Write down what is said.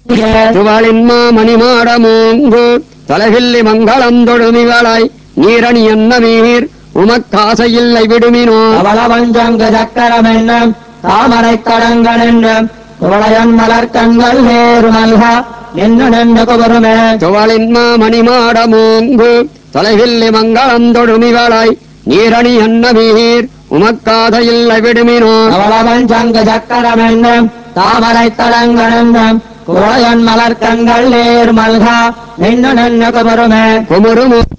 துவளின்மா மணிமாட மூங்கு தொலைவில்லி மங்களம் தொழுமிகளாய் நீரணி என்ன நீர் உமக்காசையில்லை விடுமினோ அவளவஞ்சங்க சக்கரம் என்னும் தாமரை கடங்கள் என்னும் குவளையன் மலர் கண்கள் நேரு மல்க நின்று நின்று குபருமே துவளின்மா மணிமாட மூங்கு தொலைவில்லி மங்களம் தொழுமிகளாய் நீரணி என்ன நீர் உமக்காசையில்லை விடுமினோ அவளவஞ்சங்க சக்கரம் என்னும் தாமரை கடங்கள் என்னும் குவளையன் மலர் கண்கள் நேரு மல்க நின்று நின்று குபருமே குமுறுமு